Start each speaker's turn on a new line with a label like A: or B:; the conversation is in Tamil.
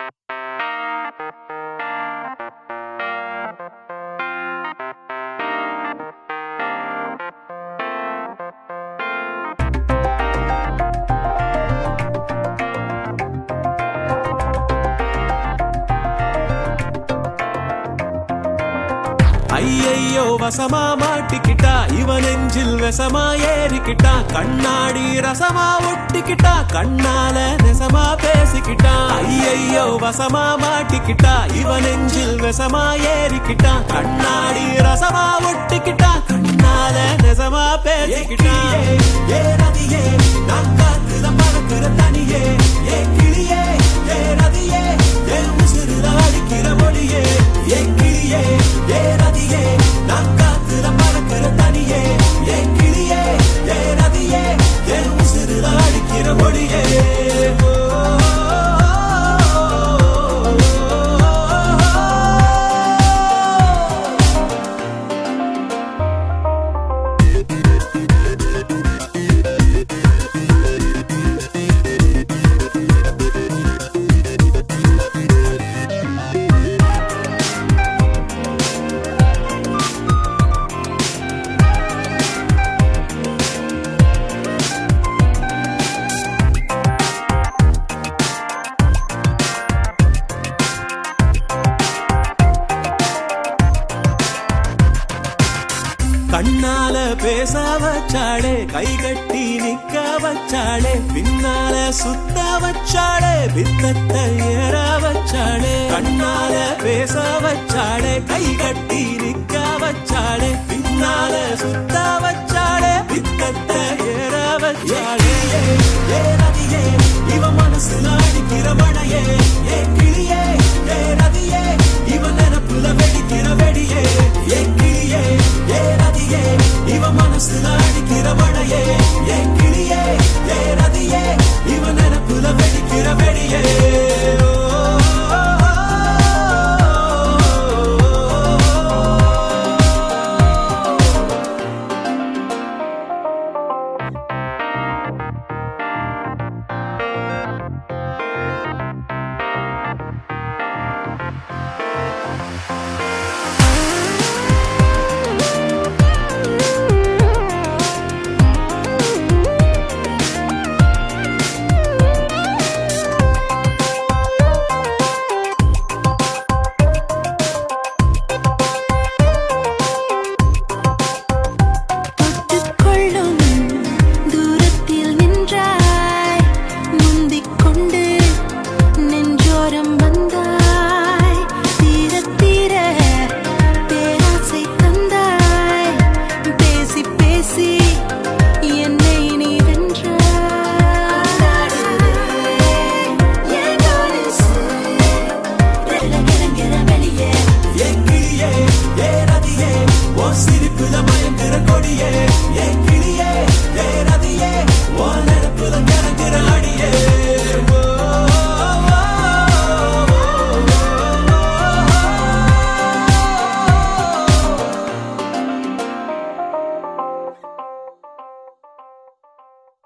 A: ஐயையோ வசமா மாட்டிக்கிட்டா இவன் நெஞ்சில் விஷமா ஏறிக்கிட்டா கண்ணாடி ரசமா ஒட்டிக்கிட்டா கண்ணால நெசமா பேசிக்கிட்டா ஐயையோ வசமா மாட்டிக்கிட்டா இவன் நெஞ்சில் விஷமா ஏறிக்கிட்டா கண்ணாடி ரசமா ஒட்டிக்கிட்டா கண்ணால நெசமா பேசிக்கிட்டா ஏ ரதியே நான் காத்துல பறக்கிற தனியே ஏ கிளியே ஏ ரதியே ஏ உசுருல அடிக்கிற மொழியே ஏ கிளியே ஏ ரதியே நான் காத்துல பறக்கிற தனியே ஏ கிளியே ஏ ரதியே ஏ உசுருல அடிக்கிற மொழியே ஓ, கண்ணால பேச வச்சாளே கை கட்டி நிக்க வச்சாளே பின்னால சுத்த வச்சாளே பித்தத்தை ஏற வச்சாளே கண்ணால பேச வச்சாளே கை கட்டி நிக்க வச்சாளே பின்னால சுத்த வச்சாளே பித்தத்தை ஏற வச்சாளே ஏ ரதியே இவ மனசுல அடிக்கிற மழையே ஏ கிளியே ஏ ரதியே இவ நினப்புல வெடிக்கிற வெடியே ஏ கிளியே ஏ ரதியே இவ மனசுல அடிக்கிற மழையே ஏ கிளியே ஏ ரதியே